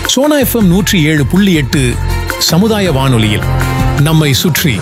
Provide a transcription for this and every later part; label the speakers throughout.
Speaker 1: Sona FM நூற்றி ஏழு புள்ளி எட்டு சமுதாய வானொலியில் நம்மை சுற்றி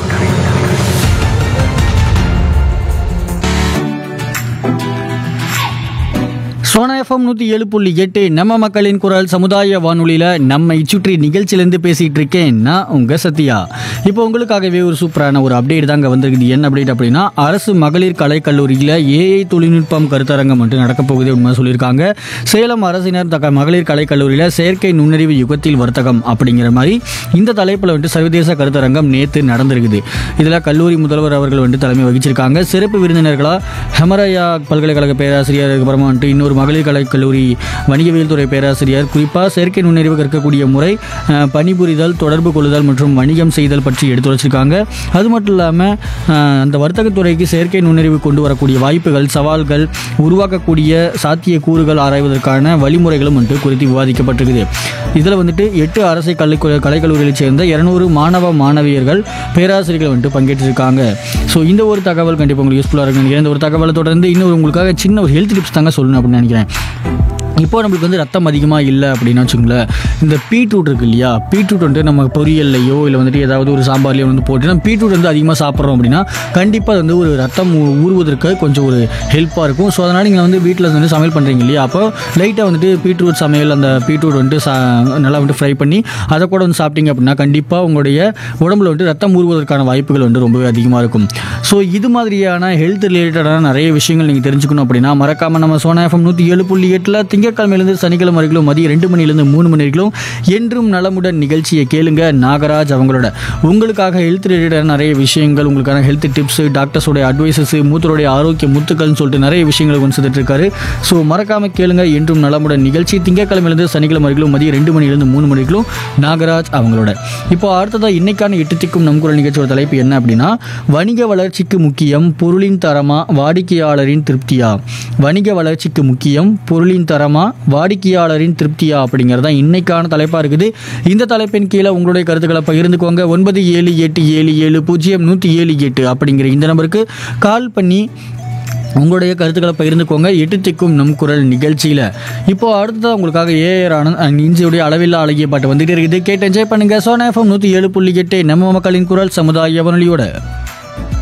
Speaker 2: சோனா எஃப்எம் நூற்றி ஏழு புள்ளி எட்டு நம்ம மக்களின் குரல் சமுதாய வானொலியில் நம்மை சுற்றி நிகழ்ச்சியிலேருந்து பேசிகிட்டு இருக்கேன் நான் உங்கள் சத்யா இப்போ உங்களுக்காகவே ஒரு சூப்பரான ஒரு அப்டேட் தாங்க வந்திருக்குது என்ன அப்டேட் அப்படின்னா அரசு மகளிர் கலைக் கல்லூரியில் ஏஐ தொழில்நுட்பம் கருத்தரங்கம் மட்டும் நடக்கப் போகுது உண்மை சொல்லியிருக்காங்க சேலம் அரசினர் தக்க மகளிர் கலைக் கல்லூரியில் செயற்கை நுண்ணறிவு யுகத்தில் வர்த்தகம் அப்படிங்கிற மாதிரி இந்த தலைப்பில் வந்துட்டு சர்வதேச கருத்தரங்கம் நேற்று நடந்திருக்குது இதில் கல்லூரி முதல்வர் அவர்கள் வந்துட்டு தலைமை வகிச்சிருக்காங்க சிறப்பு விருந்தினர்களாக ஹெமரயா பல்கலைக்கழக பேராசிரியர் அதுக்கப்புறமா வந்துட்டு இன்னொரு மகளிர் கலைக் கல்லூரி வணிகவியல் துறை பேராசிரியர் குறிப்பாக செயற்கை நுண்ணறிவு கற்கக்கூடிய முறை அஹ், பணிபுரிதல் தொடர்பு கொள்ளுதல் மற்றும் வணிகம் செய்தல் பற்றி எடுத்து வச்சிருக்காங்க அது மட்டும் இல்லாமல் அந்த வர்த்தகத்துறைக்கு செயற்கை நுண்ணறிவு கொண்டு வரக்கூடிய வாய்ப்புகள் சவால்கள் உருவாக்கக்கூடிய சாத்திய கூறுகள் ஆராய்வதற்கான வழிமுறைகளும் வந்துட்டு குறித்து விவாதிக்கப்பட்டிருக்குது இதில் வந்துட்டு எட்டு அரசை கலை கலைக்கல்லூரிகளைச் சேர்ந்த இரநூறு மாணவ மாணவியர்கள் பேராசிரியர்கள் வந்துட்டு பங்கேற்றிருக்காங்க ஸோ இந்த ஒரு தகவல் கண்டிப்பாக உங்களுக்கு யூஸ்ஃபுல்லாக இருக்குன்னு நினைக்கிறேன் இந்த ஒரு தகவலை தொடர்ந்து இன்னொரு உங்களுக்காக சின்ன ஒரு ஹெல்த் டிப்ஸ் தாங்க சொல்லணும் அப்படின்னு நினைக்கிறேன் இப்போ நம்மளுக்கு வந்து ரத்தம் அதிகமாக இல்லை அப்படின்னு வச்சுங்களேன் இந்த பீட்ரூட் இருக்கு இல்லையா பீட்ரூட் வந்து நம்ம பொரியல்லையோ இல்லை வந்துட்டு ஏதாவது ஒரு சாம்பார்லையோ வந்து போட்டு நம்ம பீட்ரூட் வந்து அதிகமாக சாப்பிட்றோம் அப்படின்னா கண்டிப்பாக அது வந்து ஒரு ரத்தம் ஊ- ஊறுவதற்கு கொஞ்சம் ஒரு ஹெல்ப்பாக இருக்கும் ஸோ அதனால் நீங்கள் வந்து வீட்டில் வந்து சமையல் பண்ணுறீங்க இல்லையா அப்போ லைட்டாக வந்துட்டு பீட்ரூட் சமையல் அந்த பீட்ரூட் வந்துட்டு சா நல்லா வந்துட்டு ஃப்ரை பண்ணி அதை கூட வந்து சாப்பிட்டீங்க அப்படின்னா கண்டிப்பாக உங்களுடைய உடம்புல வந்துட்டு ரத்தம் ஊறுவதற்கான வாய்ப்புகள் வந்து ரொம்பவே அதிகமாக இருக்கும் ஸோ இது மாதிரியான ஹெல்த் ரிலேட்டடான நிறைய விஷயங்கள் நீங்கள் தெரிஞ்சுக்கணும் அப்படின்னா மறக்காமல் நம்ம சோனா எஃப்எம் நூற்றி ஏழு புள்ளி எட்டில் திங்கட்கிழமையிலேருந்து சனிக்கிழமை வரைக்கும் மதியம் ரெண்டு மணிலேருந்து மூணு மணி வரைக்கும் என்றும் நலமுடன் நிகழ்ச்சியை கேளுங்க நாகராஜ் அவங்களோட உங்களுக்காக ஹெல்த் ரிலேட்டடான நிறைய விஷயங்கள் உங்களுக்கான ஹெல்த் டிப்ஸ் டாக்டர்ஸோட அட்வைசஸ் மூத்தருடைய ஆரோக்கிய முத்துக்கள்னு சொல்லிட்டு நிறைய விஷயங்களை கொண்டு சேர்த்துட்டு இருக்காரு ஸோ மறக்காம கேளுங்க என்றும் நலமுடன் நிகழ்ச்சி திங்கட்கிழமையிலேருந்து சனிக்கிழமை வரைக்கும் மதியம் ரெண்டு மணிலேருந்து மூணு மணி வரைக்கும் நாகராஜ் அவங்களோட இப்போ அடுத்ததாக இன்னைக்கான எட்டு திக்கும் நம் குரல் நிகழ்ச்சியோட தலைப்பு என்ன அப்படின்னா வணிக வளர்ச்சிக்கு முக்கியம் பொருளின் தரமா வாடிக்கையாளரின் திருப்தியா வணிக வளர்ச்சிக்கு முக்கியம் பொருளின் தரமா வாடிக்கையாளரின் திருப்தியா அப்படிங்கிறது தான் இன்னைக்கான தலைப்பாக இருக்குது இந்த தலைப்பின் கீழே உங்களுடைய கருத்துக்களை பகிர்ந்துக்கோங்க ஒன்பது ஏழு எட்டு ஏழு ஏழு பூஜ்ஜியம் நூற்றி ஏழு எட்டு அப்படிங்கிற இந்த நம்பருக்கு கால் பண்ணி உங்களுடைய கருத்துக்களை பகிர்ந்துக்கோங்க எட்டு திக்கும் நம் குரல் நிகழ்ச்சியில் இப்போ அடுத்ததாக உங்களுக்காக ஏஆர் ஆனந்த் அண்ட் இஞ்சியுடைய அளவில்லா அழகிய பாட்டு வந்துட்டு இருக்குது கேட்டு என்ஜாய் பண்ணுங்க சோனா எஃப்எம் நூற்றி ஏழு புள்ளி எட்டு நம்ம மக்களின் குரல் சமுதாய வானொலியோட